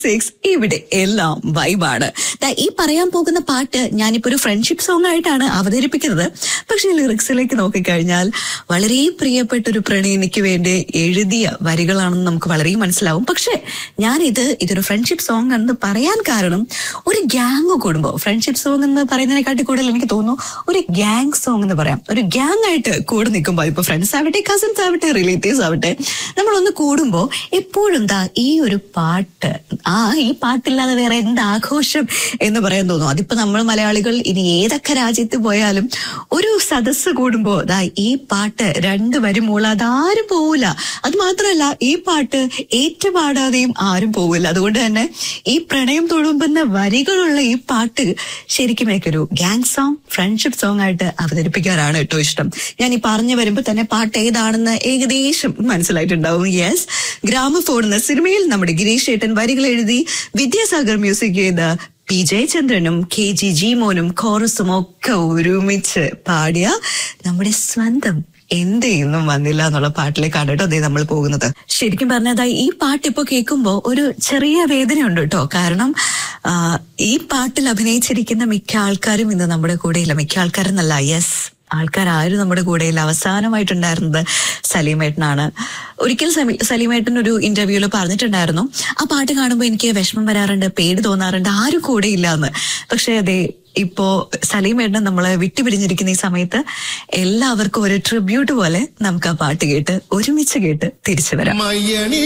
six ഇവിടെ എല്ലാം വൈബാണ് ദാ ഈ പറയാൻ പോകുന്ന പാട്ട് ഞാനിപ്പോ ഒരു ഫ്രണ്ട്ഷിപ്പ് സോങ് ആയിട്ടാണ് അവതരിപ്പിക്കുന്നത് പക്ഷെ ലിറിക്സിലേക്ക് നോക്കിക്കഴിഞ്ഞാൽ വളരെ പ്രിയപ്പെട്ട ഒരു പ്രണയിനിക്ക് വേണ്ടി എഴുതിയ വരികളാണെന്ന് നമുക്ക് വളരെ മനസ്സിലാവും പക്ഷെ ഞാനിത് ഇതൊരു ഫ്രണ്ട്ഷിപ്പ് സോങ് എന്ന് പറയാൻ കാരണം ഒരു ഗ്യാങ് കൂടുമ്പോൾ ഫ്രണ്ട്ഷിപ്പ് സോങ് എന്ന് പറയുന്നതിനെക്കാട്ടി കൂടുതൽ എനിക്ക് തോന്നുന്നു ഒരു ഗ്യാങ് സോങ് എന്ന് പറയാം ഒരു ഗ്യാങ് ആയിട്ട് കൂടെ നിൽക്കുമ്പോൾ ഇപ്പൊ ഫ്രണ്ട്സ് ആവട്ടെ കസിൻസ് ആവട്ടെ റിലേറ്റീവ്സ് ആവട്ടെ നമ്മളൊന്ന് കൂടുമ്പോൾ എപ്പോഴും ദാ ഈ ഒരു പാട്ട് ആ ഈ പാട്ടില്ലാതെ വേറെ എന്ത് ആഘോഷം എന്ന് പറയാൻ തോന്നും അതിപ്പോ നമ്മൾ മലയാളികൾ ഇനി ഏതൊക്കെ രാജ്യത്ത് പോയാലും ഒരു സദസ്സ് കൂടുമ്പോ ദാ ഈ പാട്ട് രണ്ട് വരി മൂളാതെ ആരും പോവില്ല അത് മാത്രമല്ല ഈ പാട്ട് ഏറ്റുപാടാതെയും ആരും പോവില്ല അതുകൊണ്ട് തന്നെ ഈ പ്രണയം തുളുമ്പുന്ന വരികളുള്ള ഈ പാട്ട് ശരിക്കും എനിക്കൊരു ഗ്യാങ് സോങ് ഫ്രണ്ട്ഷിപ്പ് സോങ് ആയിട്ട് അവതരിപ്പിക്കാനാണ് കേട്ടോ ഇഷ്ടം ഞാൻ ഈ പറഞ്ഞു വരുമ്പോ തന്നെ പാട്ട് ഏതാണെന്ന് ഏകദേശം മനസ്സിലായിട്ടുണ്ടാവും യെസ് ഗ്രാമഫോൺ എന്ന സിനിമയിൽ നമ്മുടെ ഗിരീഷ് ഏട്ടൻ വരികൾ എഴുതി വിദ്യാസാഗർ മ്യൂസിക് ചെയ്ത പി ജയചന്ദ്രനും കെ ജി ജീമോനും കോറസും ഒക്കെ ഒരുമിച്ച് പാടിയ നമ്മുടെ സ്വന്തം എന്ത് ഇന്നും വന്നില്ല എന്നുള്ള പാട്ടിലേക്കാണ് കേട്ടോ അതേ നമ്മൾ പോകുന്നത് ശരിക്കും പറഞ്ഞതാ ഈ പാട്ട് ഇപ്പൊ കേൾക്കുമ്പോ ഒരു ചെറിയ വേദനയുണ്ട് കേട്ടോ കാരണം ആ, ഈ പാട്ടിൽ അഭിനയിച്ചിരിക്കുന്ന മിക്ക ആൾക്കാരും ഇന്ന് നമ്മുടെ കൂടെയില്ല മിക്ക ആൾക്കാരെന്നല്ല യെസ് ആൾക്കാരും നമ്മുടെ കൂടെയില്ല അവസാനമായിട്ടുണ്ടായിരുന്നത് സലീമേട്ടനാണ് ഒരിക്കൽ സമി- സലീമേട്ടൻ ഒരു ഇന്റർവ്യൂവിൽ പറഞ്ഞിട്ടുണ്ടായിരുന്നു ആ പാട്ട് കാണുമ്പോൾ എനിക്ക് വിഷമം വരാറുണ്ട് പേടി തോന്നാറുണ്ട് ആരും കൂടെയില്ല എന്ന് പക്ഷെ അതെ ഇപ്പോ സലീമേട്ടൻ നമ്മളെ വിട്ടുപിരിഞ്ഞിരിക്കുന്ന ഈ സമയത്ത് എല്ലാവർക്കും ഒരു ട്രിബ്യൂട്ട് പോലെ നമുക്ക് ആ പാട്ട് കേട്ട് ഒരുമിച്ച് കേട്ട് തിരിച്ചു വരാം മയ്യണി